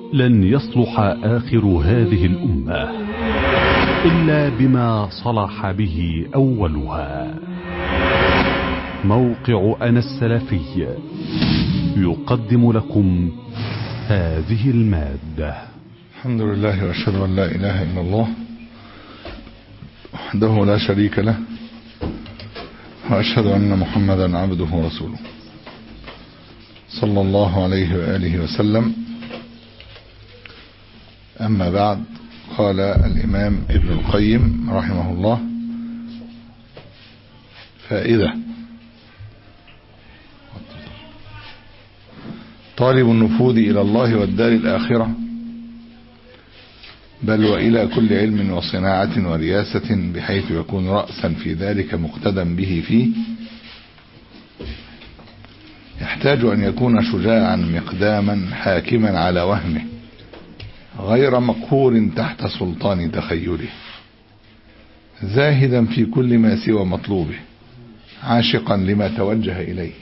لن يصلح آخر هذه الأمة إلا بما صلح به أولها موقع أنا السلفي يقدم لكم هذه المادة الحمد لله واشهد ان لا اله الا الله وحده لا شريك له واشهد ان محمدا عبده ورسوله صلى الله عليه واله وسلم اما بعد قال الامام ابن القيم رحمه الله فائده طالب النفوذ الى الله والدار الاخره بل وإلى كل علم وصناعة ورياسة بحيث يكون رأسا في ذلك مقتدا به فيه يحتاج أن يكون شجاعا مقداما حاكما على وهمه غير مقهور تحت سلطان تخيله زاهدا في كل ما سوى مطلوبه عاشقا لما توجه إليه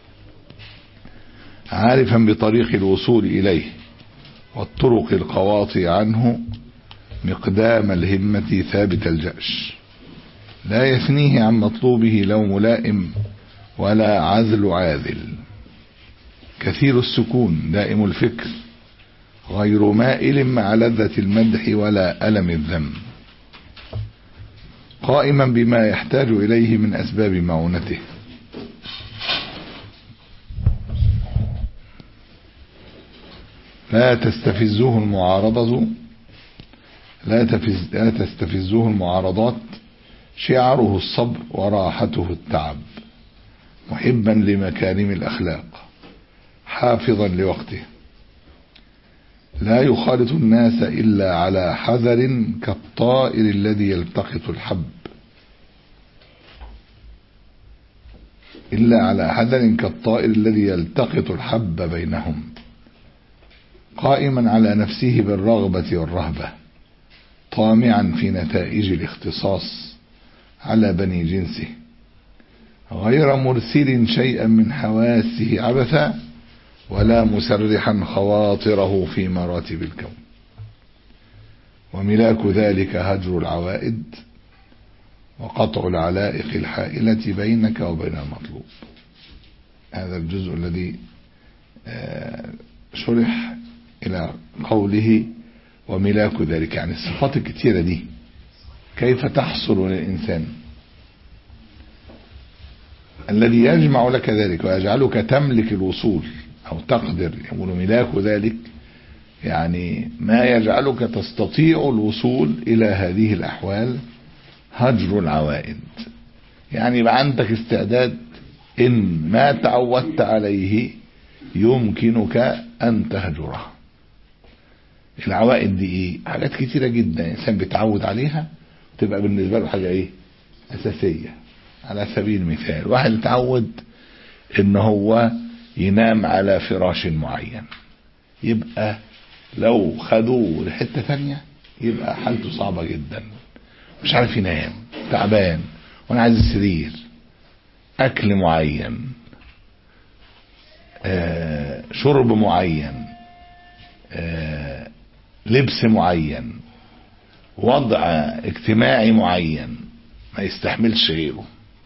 عارفا بطريق الوصول إليه والطرق القواطع عنه مقدام الهمة ثابت الجأش لا يثنيه عن مطلوبه لو ملائم ولا عذل عاذل كثير السكون دائم الفكر غير مائل مع لذة المدح ولا ألم الذم قائما بما يحتاج إليه من أسباب معونته لا تستفزه المعارضة لا, تفز لا تستفزه المعارضات شعاره الصبر وراحته التعب محبا لمكارم الأخلاق حافظا لوقته لا يخالط الناس إلا على حذر كالطائر الذي يلتقط الحب إلا على حذر كالطائر الذي يلتقط الحب بينهم قائما على نفسه بالرغبة والرهبة طامعا في نتائج الاختصاص على بني جنسه غير مرسل شيئا من حواسه عبثا ولا مسرحا خواطره في مراتب الكون وملاك ذلك هجر العوائد وقطع العلائق الحائلة بينك وبين المطلوب هذا الجزء الذي شرح إلى قوله وملاك ذلك يعني الصفات الكتيرة دي كيف تحصل للإنسان الذي يجمع لك ذلك ويجعلك تملك الوصول أو تقدر يقول ملاك ذلك يعني ما يجعلك تستطيع الوصول إلى هذه الأحوال هجر العوائد يعني يبقى عندك استعداد إن ما تعودت عليه يمكنك أن تهجره العوائد دي ايه حاجات كتيرة جدا الانسان بيتعود عليها تبقى بالنسبة له حاجة ايه اساسية على سبيل المثال واحد اتعود ان هو ينام على فراش معين يبقى لو خدوه لحتة ثانية يبقى حالته صعبة جدا مش عارف ينام تعبان وانا عايز السرير اكل معين آه شرب معين آه لبس معين وضع اجتماعي معين ما يستحملش غيره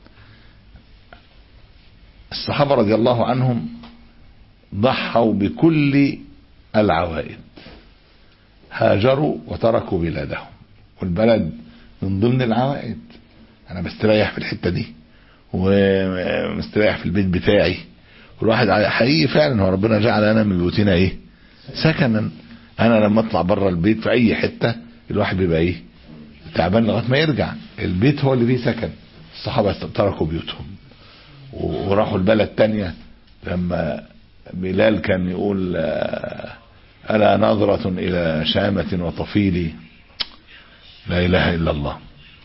الصحابة رضي الله عنهم ضحوا بكل العوائد هاجروا وتركوا بلادهم والبلد من ضمن العوائد انا بستريح في الحتة دي ومستريح في البيت بتاعي والواحد حقيقي فعلا هو ربنا جعل انا من بيوتنا ايه سكنا انا لما اطلع بره البيت في اي حته الواحد بيبقى ايه تعبان لغايه ما يرجع البيت هو اللي فيه سكن الصحابه تركوا بيوتهم وراحوا البلد تانية لما بلال كان يقول الا نظرة الى شامة وطفيلي لا اله الا الله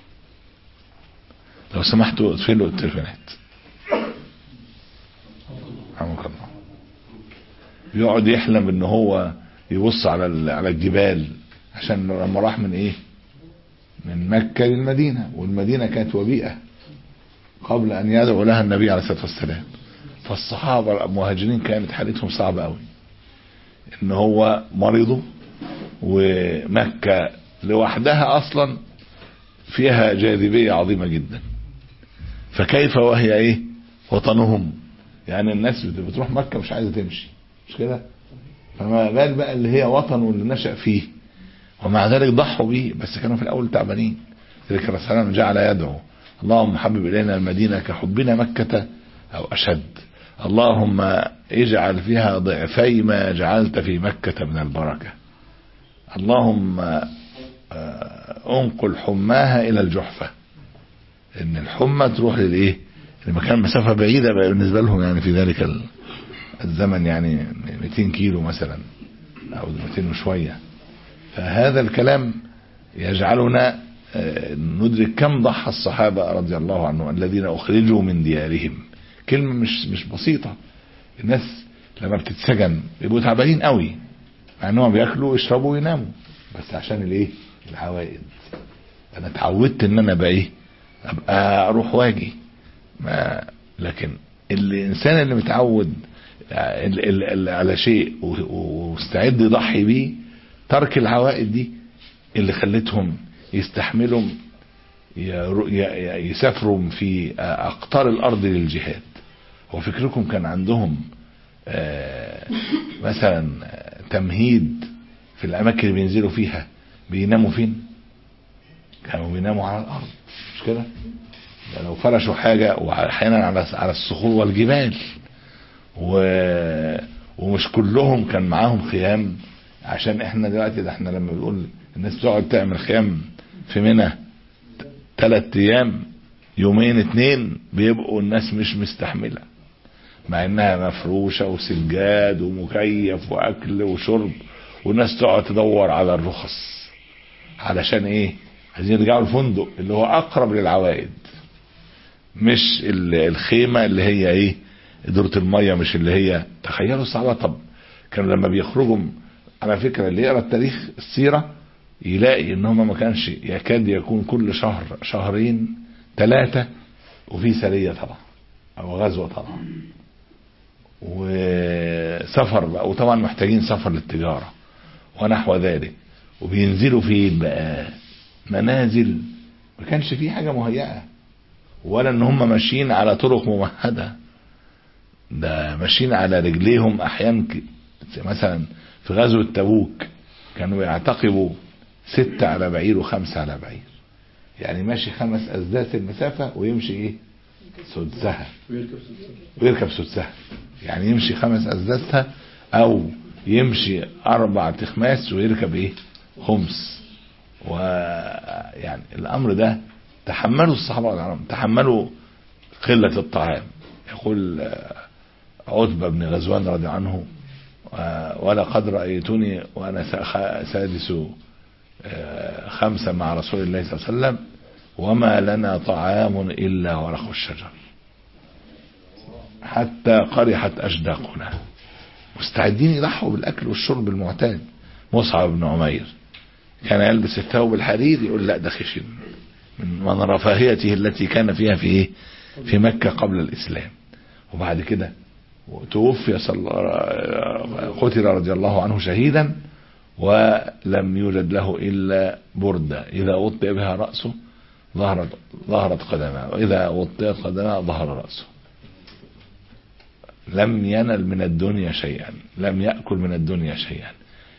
لو سمحتوا اطفئوا التليفونات رحمك الله يقعد يحلم ان هو يبص على على الجبال عشان لما راح من ايه من مكة للمدينة والمدينة كانت وبيئة قبل ان يدعو لها النبي عليه الصلاة والسلام فالصحابة المهاجرين كانت حالتهم صعبة قوي ان هو مريضه ومكة لوحدها اصلا فيها جاذبية عظيمة جدا فكيف وهي ايه وطنهم يعني الناس بتروح مكة مش عايزة تمشي مش كده فما بال بقى اللي هي وطن واللي نشأ فيه ومع ذلك ضحوا به بس كانوا في الاول تعبانين ذلك الرسول صلى الله عليه وسلم جعل يدعو اللهم حبب الينا المدينه كحبنا مكه او اشد اللهم اجعل فيها ضعفي ما جعلت في مكه من البركه اللهم انقل حماها الى الجحفه ان الحمى تروح للايه لمكان مسافه بعيده بقى بالنسبه لهم يعني في ذلك الزمن يعني 200 كيلو مثلا او 200 وشويه فهذا الكلام يجعلنا ندرك كم ضحى الصحابة رضي الله عنهم الذين أخرجوا من ديارهم كلمة مش مش بسيطة الناس لما بتتسجن بيبقوا تعبانين قوي مع انهم بياكلوا ويشربوا ويناموا بس عشان الايه العوائد انا اتعودت ان انا بقى ايه ابقى اروح واجي ما لكن الانسان اللي متعود على شيء واستعد يضحي بيه ترك العوائد دي اللي خلتهم يستحملوا يسافروا في اقطار الارض للجهاد هو فكركم كان عندهم مثلا تمهيد في الاماكن اللي بينزلوا فيها بيناموا فين كانوا بيناموا على الارض مش كده لو فرشوا حاجة واحيانا على على الصخور والجبال و ومش كلهم كان معاهم خيام عشان احنا دلوقتي ده احنا لما بنقول الناس بتقعد تعمل خيام في منى ثلاث ايام يومين اتنين بيبقوا الناس مش مستحملة مع انها مفروشة وسجاد ومكيف واكل وشرب والناس تقعد تدور على الرخص علشان ايه عايزين يرجعوا الفندق اللي هو اقرب للعوائد مش الخيمة اللي هي ايه دورة المية مش اللي هي تخيلوا الصحابة طب كانوا لما بيخرجوا على فكرة اللي يقرا التاريخ السيرة يلاقي ان هم ما كانش يكاد يكون كل شهر شهرين ثلاثة وفي سرية طبعا او غزوة طبعا وسفر بقى وطبعا محتاجين سفر للتجارة ونحو ذلك وبينزلوا فين بقى منازل ما كانش فيه حاجة مهيئة ولا ان هم ماشيين على طرق ممهدة ده ماشيين على رجليهم احيانا مثلا في غزوة تبوك كانوا يعتقبوا ستة على بعير وخمسة على بعير يعني ماشي خمس أسداس المسافة ويمشي إيه سدسها ويركب سدسها يعني يمشي خمس أسداسها أو يمشي أربع تخماس ويركب إيه خمس ويعني الأمر ده تحملوا الصحابة العرب تحملوا قلة الطعام يقول عتبة بن غزوان رضي عنه ولقد رأيتني وأنا سادس خمسة مع رسول الله صلى الله عليه وسلم وما لنا طعام إلا ورق الشجر حتى قرحت أشداقنا مستعدين يضحوا بالأكل والشرب المعتاد مصعب بن عمير كان يلبس الثوب الحرير يقول لا ده خشن من من رفاهيته التي كان فيها في ايه في مكة قبل الإسلام وبعد كده توفي صلى قتل رضي الله عنه شهيدا ولم يوجد له إلا بردة إذا وطئ بها رأسه ظهرت ظهرت قدماه وإذا وطئت قدماه ظهر رأسه لم ينل من الدنيا شيئا لم يأكل من الدنيا شيئا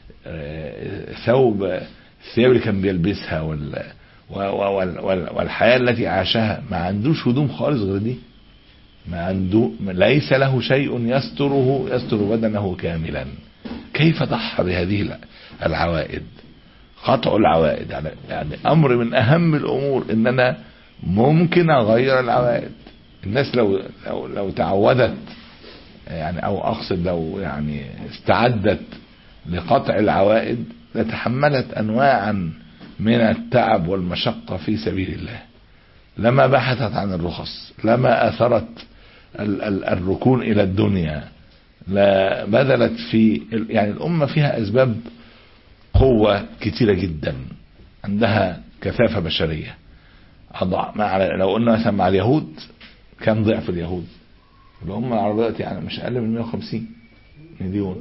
ثوب الثياب اللي كان بيلبسها وال والحياة التي عاشها ما عندوش هدوم خالص غير دي ما عنده ليس له شيء يستره يستر بدنه كاملا كيف ضحى بهذه العوائد قطع العوائد يعني, يعني امر من اهم الامور ان انا ممكن اغير العوائد الناس لو لو, لو تعودت يعني او اقصد لو يعني استعدت لقطع العوائد لتحملت انواعا من التعب والمشقة في سبيل الله لما بحثت عن الرخص لما اثرت الركون الى الدنيا لا بذلت في يعني الامه فيها اسباب قوه كتيره جدا عندها كثافه بشريه مع لو قلنا مثلا مع اليهود كم ضعف اليهود الامه العربيه يعني مش اقل من 150 مليون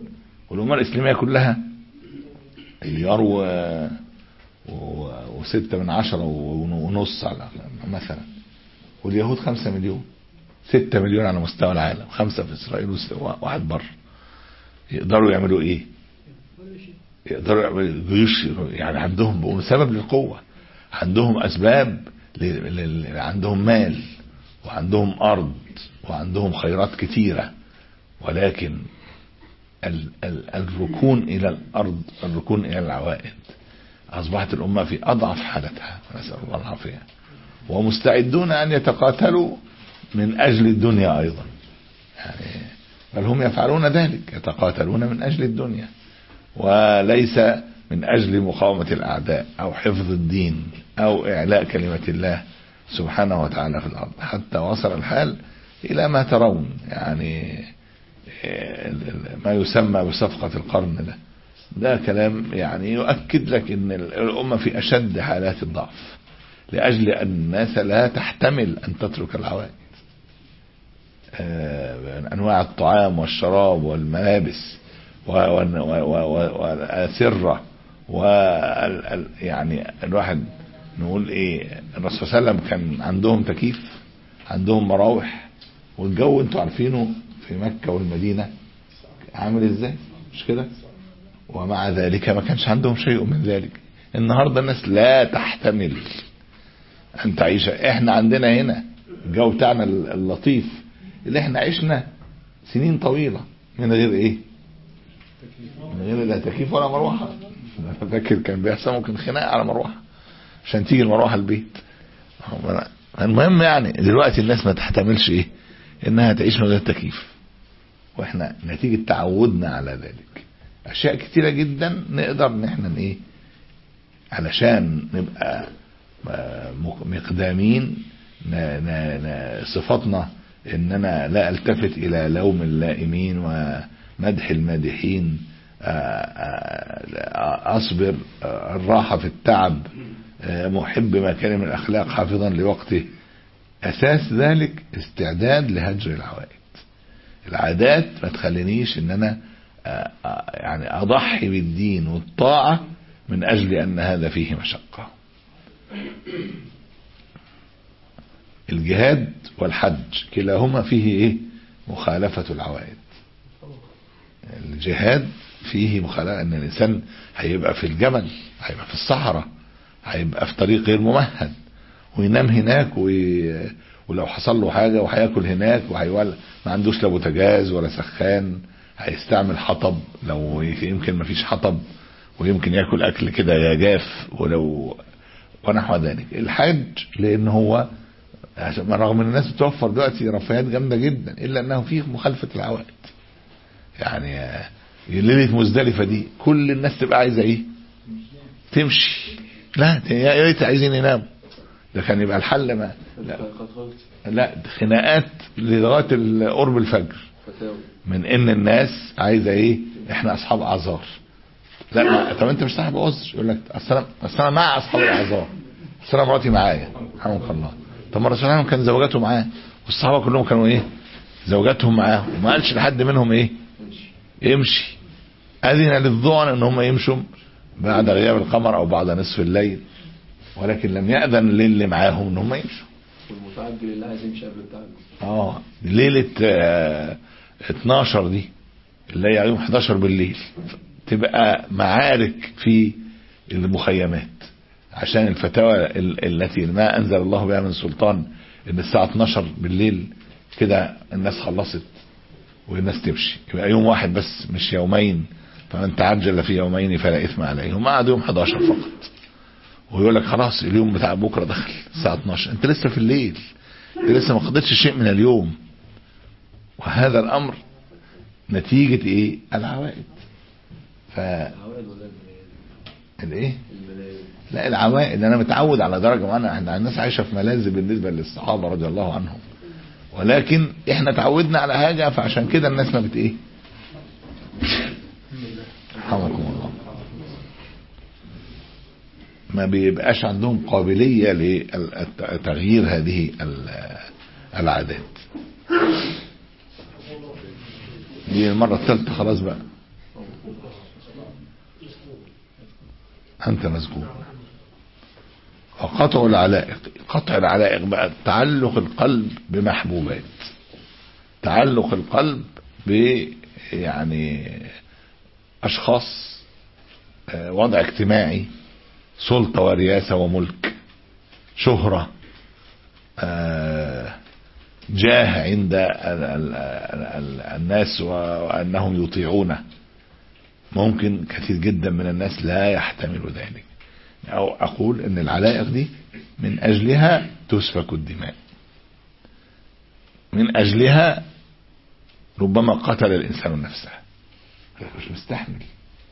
والأمة الإسلامية كلها مليار و... و... وستة من عشرة ونص على مثلا واليهود خمسة مليون ستة مليون على مستوى العالم خمسة في إسرائيل وواحد بره يقدروا يعملوا إيه يقدروا يعملوا جيوش يعني عندهم سبب للقوة عندهم أسباب ل... ل... عندهم مال وعندهم أرض وعندهم خيرات كتيرة ولكن ال... ال... الركون إلى الأرض الركون إلى العوائد أصبحت الأمة في أضعف حالتها نسأل الله العافية ومستعدون أن يتقاتلوا من أجل الدنيا أيضا يعني بل هم يفعلون ذلك يتقاتلون من أجل الدنيا وليس من أجل مقاومة الأعداء أو حفظ الدين أو إعلاء كلمة الله سبحانه وتعالى في الأرض حتى وصل الحال إلى ما ترون يعني ما يسمى بصفقة القرن ده ده كلام يعني يؤكد لك ان الأمة في أشد حالات الضعف لأجل أن الناس لا تحتمل أن تترك العوائد أنواع الطعام والشراب والملابس والأسرة وال يعني الواحد نقول ايه الرسول صلى الله عليه وسلم كان عندهم تكييف عندهم مراوح والجو انتوا عارفينه في مكة والمدينة عامل ازاي مش كده ومع ذلك ما كانش عندهم شيء من ذلك النهاردة الناس لا تحتمل ان تعيش احنا عندنا هنا الجو بتاعنا اللطيف اللي احنا عشنا سنين طويلة من غير ايه من غير لا تكييف ولا مروحة انا فاكر كان بيحصل ممكن خناقه على مروحه عشان تيجي المروحه البيت المهم يعني دلوقتي الناس ما تحتملش ايه انها تعيش من غير تكييف واحنا نتيجة تعودنا على ذلك اشياء كتيرة جدا نقدر ان احنا ايه علشان نبقى مقدامين صفاتنا اننا لا التفت الى لوم اللائمين ومدح المادحين اصبر الراحة في التعب محب مكارم الاخلاق حافظا لوقته اساس ذلك استعداد لهجر العوائد العادات ما تخلينيش ان انا يعني اضحي بالدين والطاعة من اجل ان هذا فيه مشقة الجهاد والحج كلاهما فيه ايه مخالفة العوائد الجهاد فيه مخالفة ان الانسان هيبقى في الجبل هيبقى في الصحراء هيبقى في طريق غير ممهد وينام هناك وي... ولو حصل له حاجة وهياكل هناك وهيولع ما عندوش لا بوتاجاز ولا سخان هيستعمل حطب لو يمكن ما فيش حطب ويمكن ياكل اكل كده يا جاف ولو ونحو ذلك الحج لان هو رغم ان الناس بتوفر دلوقتي رفاهيات جامده جدا الا انه فيه مخالفه العوائد يعني ليله مزدلفه دي كل الناس تبقى عايزه ايه تمشي لا يا ريت عايزين يناموا ده كان يبقى الحل ما لا, لا خناقات لغايه قرب الفجر من ان الناس عايزه ايه احنا اصحاب اعذار لا طب انت مش صاحب عذر يقول لك اصل انا مع اصحاب الاعذار اصل انا مراتي معايا رحمك الله طب ما الرسول كان زوجاته معاه والصحابه كلهم كانوا ايه زوجاتهم معاه وما قالش لحد منهم ايه يمشي اذن للظعن ان هم يمشوا بعد غياب القمر او بعد نصف الليل ولكن لم يأذن للي معاهم ان هم يمشوا والمتعجل اللي عايز يمشي قبل التعجل اه ليلة آه 12 دي اللي هي يوم 11 بالليل تبقى معارك في المخيمات عشان الفتاوى التي ما انزل الله بها من سلطان ان الساعة 12 بالليل كده الناس خلصت والناس تمشي يبقى يوم واحد بس مش يومين فمن تعجل في يومين فلا اثم عليه هم قعدوا يوم 11 فقط ويقول لك خلاص اليوم بتاع بكره دخل الساعه 12 انت لسه في الليل انت لسه ما قضيتش شيء من اليوم وهذا الامر نتيجة ايه العوائد ف الايه لا العوائد انا متعود على درجة معينة احنا الناس عايشة في ملاذ بالنسبة للصحابة رضي الله عنهم ولكن احنا تعودنا على حاجة فعشان كده الناس ما بت ايه رحمكم الله ما بيبقاش عندهم قابلية لتغيير هذه العادات دي المرة الثالثة خلاص بقى أنت مسجون وقطع العلائق قطع العلائق بقى تعلق القلب بمحبوبات تعلق القلب ب يعني أشخاص آه، وضع اجتماعي سلطة ورياسة وملك شهرة آه، جاه عند ال- ال- ال- الناس وأنهم يطيعونه ممكن كثير جدا من الناس لا يحتمل ذلك أو أقول أن العلائق دي من أجلها تسفك الدماء من أجلها ربما قتل الإنسان نفسه مش مستحمل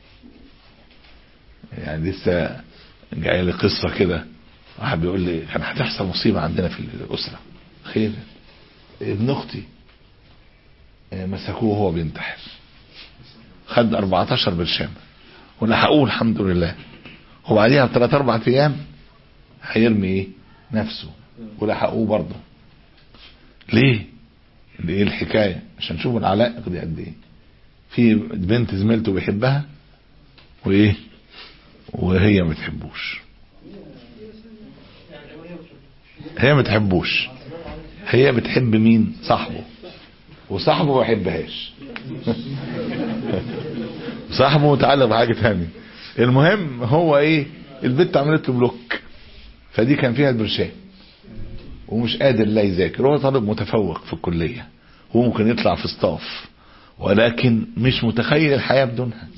يعني لسه جاي لي قصة كده واحد بيقول لي كان هتحصل مصيبة عندنا في الأسرة خير ابن أختي آه، مسكوه وهو بينتحر خد 14 برشام ولحقوه الحمد لله وبعديها بثلاث اربع ايام هيرمي ايه نفسه ولحقوه برضه ليه دي ايه الحكايه عشان نشوف العلائق دي قد ايه في بنت زميلته بيحبها وايه وهي ما بتحبوش هي ما بتحبوش هي بتحب مين صاحبه وصاحبه ما بيحبهاش صاحبه متعلق بحاجه ثانيه المهم هو ايه البنت عملت له بلوك فدي كان فيها البرشام ومش قادر لا يذاكر هو طالب متفوق في الكليه هو ممكن يطلع في ستاف ولكن مش متخيل الحياه بدونها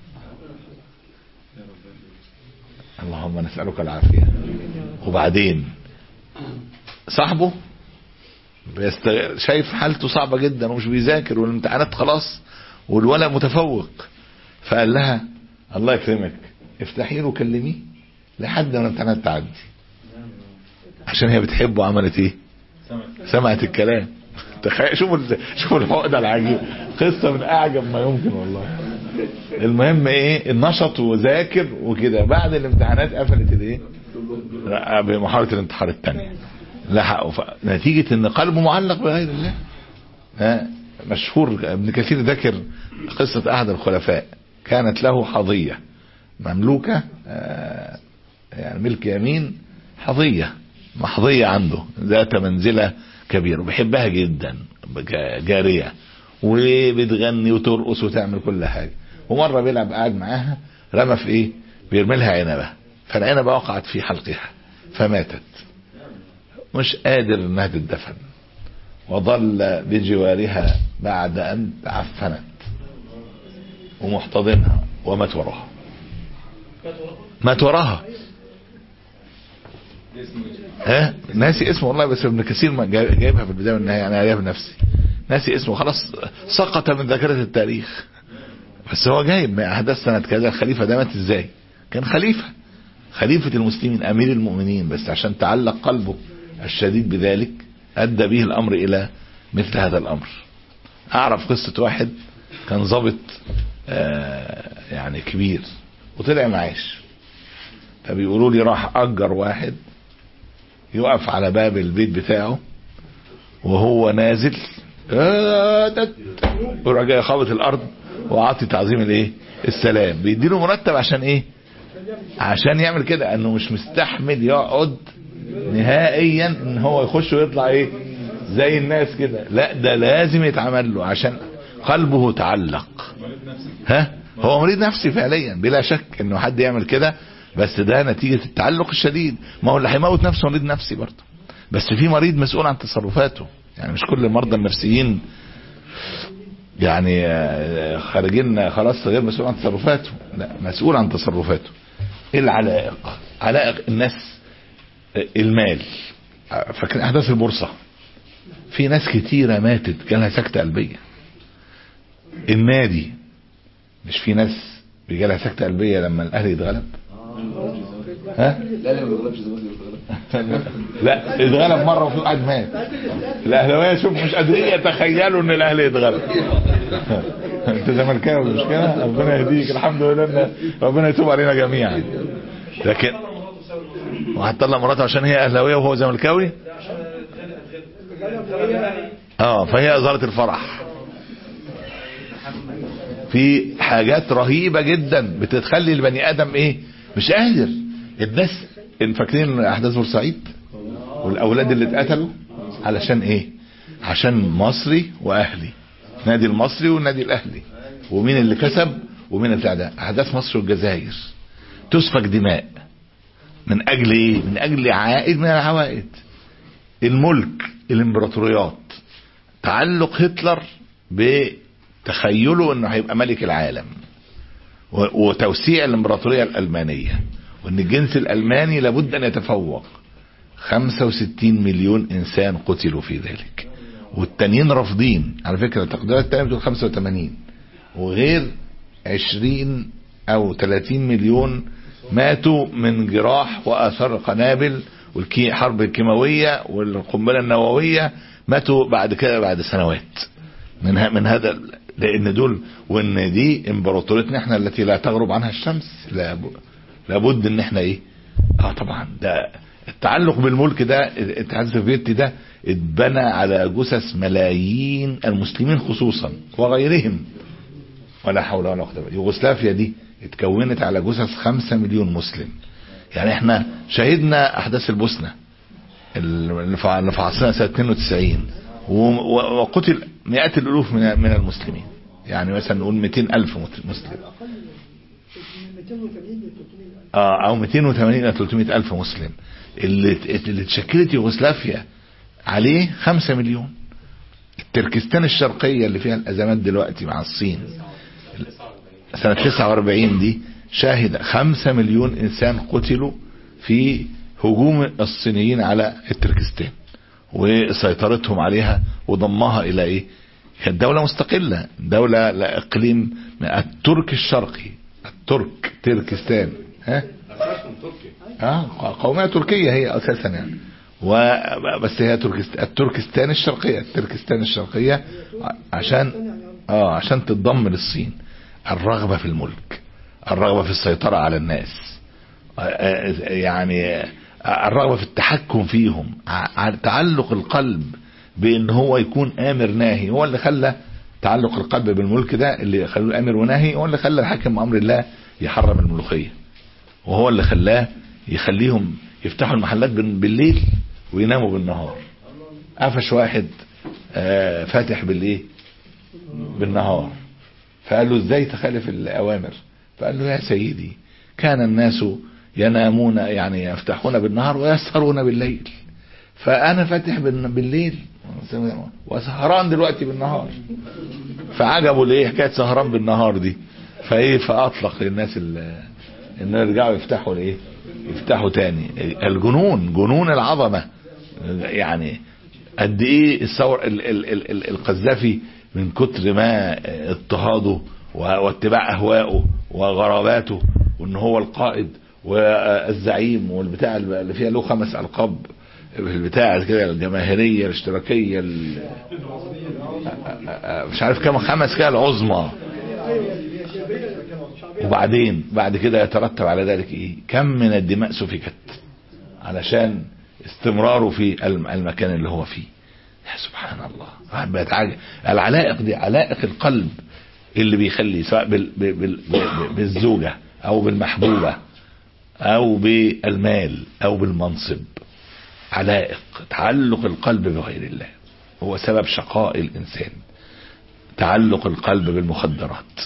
اللهم نسالك العافيه وبعدين صاحبه بيست... شايف حالته صعبه جدا ومش بيذاكر والامتحانات خلاص والولد متفوق فقال لها الله يكرمك افتحي له وكلميه لحد ما الامتحانات تعدي عشان هي بتحبه عملت ايه سمعت الكلام تخيل شوفوا ال- شوفوا العقده العجيبه قصه من اعجب ما يمكن والله المهم ايه النشط وذاكر وكده بعد الامتحانات قفلت الايه لا، بمحاوله الانتحار الثانيه لحقوا ف- نتيجه ان قلبه معلق بغير الله ها مشهور ابن كثير ذكر قصة أحد الخلفاء كانت له حظية مملوكة آه، يعني ملك يمين حظية محظية عنده ذات منزلة كبيرة وبيحبها جدا بجا- جارية وبتغني وترقص وتعمل كل حاجة ومرة بيلعب قاعد معاها رمى في ايه بيرمي لها عنبة فالعنبة وقعت في حلقها فماتت مش قادر انها تدفن وظل بجوارها بعد أن تعفنت ومحتضنها ومات وراها مات وراها ها ناسي اسمه والله بس ابن كثير ما جا- جايبها في البدايه والنهايه يعني عليها بنفسي ناسي اسمه خلاص سقط من ذاكره التاريخ بس هو جايب من احداث سنه كذا الخليفه ده مات ازاي كان خليفه خليفه المسلمين امير المؤمنين بس عشان تعلق قلبه الشديد بذلك ادى به الامر الى مثل هذا الامر اعرف قصه واحد كان ضابط آه يعني كبير وطلع معاش فبيقولوا لي راح اجر واحد يقف على باب البيت بتاعه وهو نازل آه، ده- ويروح جاي خابط الارض وعاطي تعظيم الايه السلام بيديله مرتب عشان ايه عشان يعمل كده انه مش مستحمل يقعد نهائيا ان هو يخش ويطلع ايه زي الناس كده لا ده لازم يتعمل له عشان قلبه تعلق ها هو مريض نفسي فعليا بلا شك انه حد يعمل كده بس ده نتيجة التعلق الشديد ما هو اللي هيموت نفسه مريض نفسي برضه بس في مريض مسؤول عن تصرفاته يعني مش كل المرضى النفسيين يعني آه، خارجين خلاص غير مسؤول عن تصرفاته لا مسؤول عن تصرفاته ايه العلائق علائق الناس آه، المال آه، فاكرين احداث البورصه في ناس كتيره ماتت جالها سكته قلبيه النادي مش في ناس بيجالها سكته قلبيه لما الاهلي يتغلب ها لا لا ما بيغلبش زي ما بيغلب لا اتغلب مره وفي واحد مات الاهلاويه شوف مش قادرين يتخيلوا ان الاهلي يتغلب انت زملكاوي مش كده ربنا يهديك الحمد لله ان ربنا يتوب علينا جميعا لكن وهتطلع مراته عشان هي اهلاويه وهو زملكاوي اه فهي ازهره الفرح في حاجات رهيبة جدا بتخلي البني ادم ايه مش قادر الناس ان فاكرين احداث بورسعيد والاولاد اللي اتقتلوا علشان ايه عشان مصري واهلي نادي المصري والنادي الاهلي ومين اللي كسب ومين اللي بتاع ده احداث مصر والجزائر تسفك دماء من اجل ايه من اجل عائد من العوائد الملك الامبراطوريات تعلق هتلر بتخيله انه هيبقى ملك العالم و- وتوسيع الامبراطوريه الالمانيه وان الجنس الالماني لابد ان يتفوق 65 مليون انسان قتلوا في ذلك والتانيين رافضين على فكره التقديرات التانية بتقول 85 وغير 20 او 30 مليون ماتوا من جراح واثار القنابل والحرب الكيماويه والقنبله النوويه ماتوا بعد كده بعد سنوات من ه- من هذا ال- لان دول وان دي امبراطوريتنا احنا التي لا تغرب عنها الشمس لاب- لابد ان احنا ايه اه طبعا ده التعلق بالملك ده الاتحاد السوفيتي ده اتبنى على جثث ملايين المسلمين خصوصا وغيرهم ولا حول ولا قوه الا بالله يوغوسلافيا دي اتكونت على جثث خمسة مليون مسلم يعني احنا شهدنا احداث البوسنه اللي في اللي في عصرنا سنه 92 و- و- وقتل مئات الالوف من من المسلمين يعني مثلا نقول 200 الف مت- مسلم اه او 280 الى 300 الف مسلم اللي اللي اتشكلت يوغوسلافيا عليه 5 مليون تركستان الشرقية اللي فيها الأزمات دلوقتي مع الصين سنة 49 دي شاهد 5 مليون إنسان قتلوا في هجوم الصينيين على التركستان وسيطرتهم عليها وضمها إلى إيه كانت دولة مستقلة دولة لا إقليم الترك الشرقي الترك تركستان ها اه قومية تركية هي أساسا يعني و بس هي تركست... التركستان الشرقية التركستان الشرقية عشان اه عشان تتضم للصين الرغبة في الملك الرغبة في السيطرة على الناس آه، آه، يعني آه، الرغبة في التحكم فيهم ع- تعلق القلب بان هو يكون امر ناهي هو اللي خلى تعلق القلب بالملك ده اللي خلوه امر وناهي هو اللي خلى الحاكم امر الله يحرم الملوخيه وهو اللي خلاه يخليهم يفتحوا المحلات بال- بالليل ويناموا بالنهار قفش واحد آه، فاتح بالايه بالنهار فقال له ازاي تخالف الاوامر فقال له يا سيدي كان الناس ينامون يعني يفتحون بالنهار ويسهرون بالليل فانا فاتح بال- بالليل وسهران دلوقتي بالنهار فعجبوا ليه حكايه سهران بالنهار دي فايه فاطلق للناس ال- ان يرجعوا يفتحوا الايه يفتحوا تاني الجنون جنون العظمه يعني قد ايه الثور ال- ال- ال- ال- القذافي من كتر ما اضطهاده و- واتباع اهوائه وغراباته وان هو القائد والزعيم والبتاع اللي فيها له خمس القاب البتاع كده الجماهيريه الاشتراكيه ال- مش عارف كام خمس كده العظمى وبعدين بعد كده يترتب على ذلك ايه كم من الدماء سفكت علشان استمراره في الم- المكان اللي هو فيه يا سبحان الله واحد بيتعجب العلائق دي علائق القلب اللي بيخلي سواء بال بال بال بال- بالزوجة او بالمحبوبة او بالمال او بالمنصب علائق تعلق القلب بغير الله هو سبب شقاء الانسان تعلق القلب بالمخدرات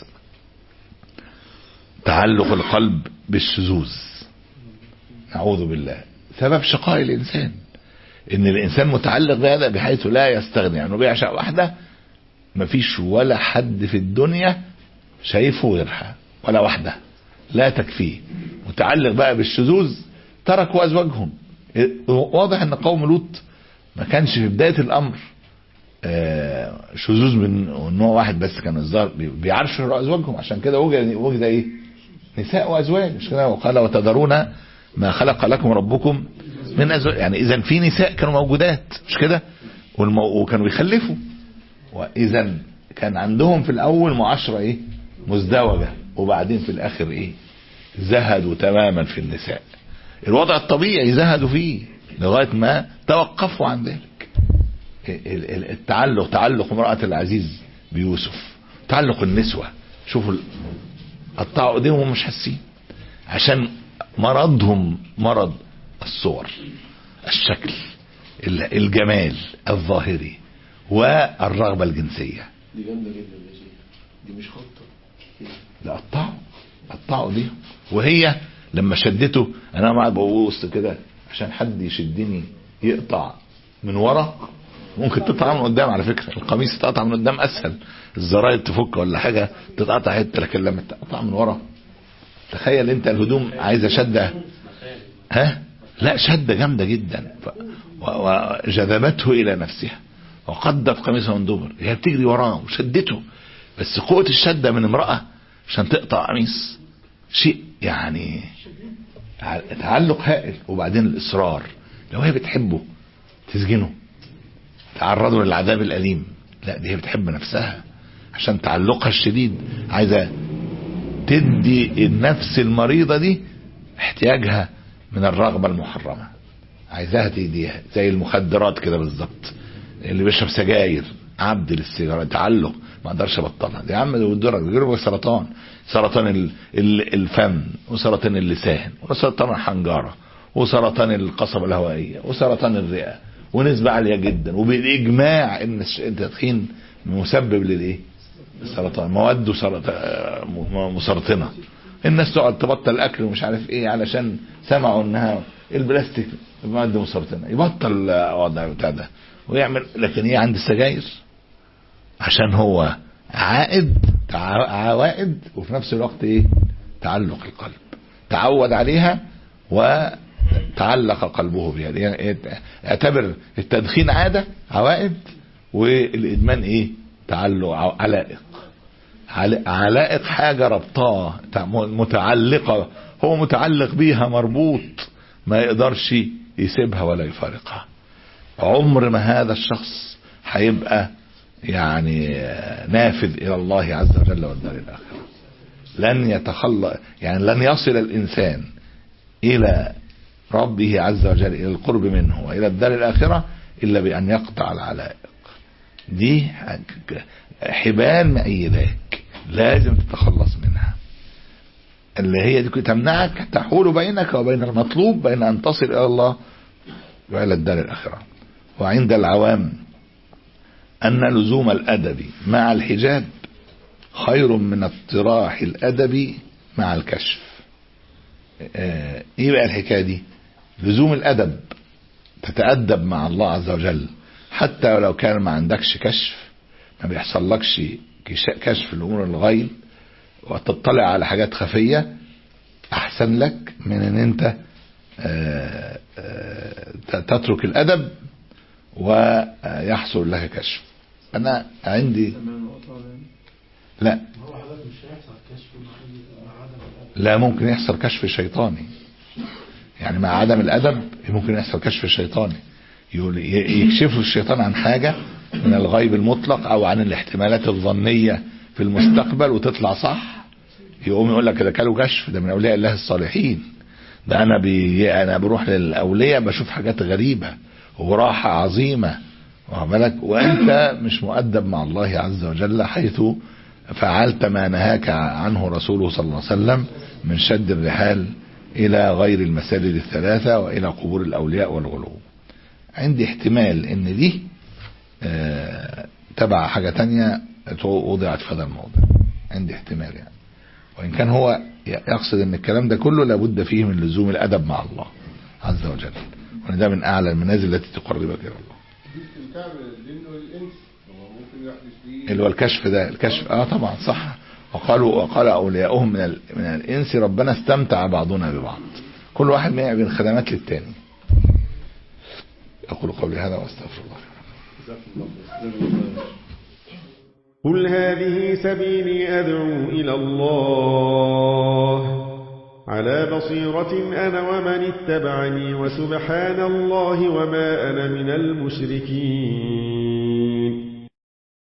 تعلق القلب بالشذوذ نعوذ بالله سبب شقاء الانسان ان الانسان متعلق بهذا بحيث لا يستغني عنه بيعشق واحده مفيش ولا حد في الدنيا شايفه غيرها ولا واحده لا تكفيه متعلق بقى بالشذوذ تركوا ازواجهم واضح ان قوم لوط ما كانش في بدايه الامر آه، شذوذ من نوع واحد بس كان الظاهر بي- بيعرشوا ازواجهم عشان كده وجد وجد ايه نساء وازواج مش كده وقال وتذرون ما خلق لكم ربكم من ازواج يعني اذا في نساء كانوا موجودات مش كده والمو... وكانوا بيخلفوا واذا كان عندهم في الاول معاشره ايه مزدوجه وبعدين في الاخر ايه زهدوا تماما في النساء الوضع الطبيعي زهدوا فيه لغايه ما توقفوا عن ذلك ال- ال- التعلق تعلق امرأة العزيز بيوسف تعلق النسوة شوفوا ال- قطعوا ايديهم وهم مش حاسين عشان مرضهم مرض الصور الشكل ال- الجمال الظاهري والرغبة الجنسية دي جامده جدا يا شيخ دي مش خطه لا قطعوا قطعوا ايديهم وهي لما شدته انا قاعد ببص كده عشان حد يشدني يقطع من ورا ممكن تقطع من قدام على فكره القميص يتقطع من قدام اسهل الزراير تفك ولا حاجه تتقطع حته لكن لما تقطع من ورا تخيل انت الهدوم عايزه شده ها لا شده جامده جدا ف... و- وجذبته الى نفسها وقدت قميصه من دبر هي بتجري وراه وشدته بس قوه الشده من امراه عشان تقطع قميص شيء يعني ع- تعلق هائل وبعدين الاصرار لو هي بتحبه تسجنه تعرضه للعذاب الاليم لا دي هي بتحب نفسها عشان تعلقها الشديد عايزه تدي النفس المريضه دي احتياجها من الرغبه المحرمه عايزاها تديها زي المخدرات كده بالظبط اللي بيشرب سجاير عبد للسيجاره تعلق ما اقدرش ابطلها دي يا عم والدرج بيجربوا سرطان سرطان ال- ال- الفم وسرطان اللسان وسرطان الحنجره وسرطان القصبه الهوائيه وسرطان الرئه ونسبه عاليه جدا وبالاجماع ان الش- التدخين مسبب للايه؟ السرطان مواد سرط- م- مسرطنه الناس تقعد تبطل اكل ومش عارف ايه علشان سمعوا انها البلاستيك مواد مسرطنه يبطل وضع بتاع ده ويعمل لكن هي عند السجاير عشان هو عائد تع- عوائد وفي نفس الوقت ايه تعلق القلب تعود عليها وتعلق قلبه بها يعني اعتبر التدخين عادة عوائد والإدمان ايه تعلق ع- علائق عل- علائق حاجة ربطاه تع- متعلقة هو متعلق بيها مربوط ما يقدرش يسيبها ولا يفارقها عمر ما هذا الشخص هيبقى يعني نافذ الى الله عز وجل والدار الاخره لن يتخلى يعني لن يصل الانسان الى ربه عز وجل الى القرب منه والى الدار الاخره الا بان يقطع العلائق دي حبال مأيداك لازم تتخلص منها اللي هي دي تمنعك تحول بينك وبين المطلوب بين ان تصل الى الله والى الدار الاخره وعند العوام أن لزوم الأدب مع الحجاب خير من اطراح الأدب مع الكشف آه، إيه بقى الحكاية دي لزوم الأدب تتأدب مع الله عز وجل حتى ولو كان ما عندكش كشف ما بيحصلكش كش- كشف الأمور الغيب وتطلع على حاجات خفية أحسن لك من أن أنت آه، آه، تترك الأدب ويحصل لك كشف انا عندي لا لا ممكن يحصل كشف شيطاني يعني مع عدم الادب ممكن يحصل كشف شيطاني يقول ي- يكشفوا الشيطان عن حاجة من الغيب المطلق او عن الاحتمالات الظنية في المستقبل وتطلع صح يقوم يقول لك ده كانوا كشف ده من اولياء الله الصالحين ده انا بي انا بروح للاولياء بشوف حاجات غريبة وراحة عظيمة واخد بالك وانت مش مؤدب مع الله عز وجل حيث فعلت ما نهاك عنه رسوله صلى الله عليه وسلم من شد الرحال الى غير المساجد الثلاثة والى قبور الاولياء والغلو عندي احتمال ان دي آه، تبع حاجة تانية وضعت في هذا الموضع عندي احتمال يعني وإن كان هو يقصد أن الكلام ده كله لابد فيه من لزوم الأدب مع الله عز وجل وأن ده من أعلى المنازل التي تقربك إلى الله استمتاع بالجن والإنس هو ممكن يحدث فيه اللي هو الكشف ده الكشف اه طبعا صح وقالوا وقال اولياؤهم من ال- من الانس ربنا استمتع بعضنا ببعض كل واحد بيعمل خدمات للتاني اقول قولي هذا واستغفر الله قل هذه سبيلي أدعو إلى الله على بصيرة أنا ومن اتبعني وسبحان الله وما أنا من المشركين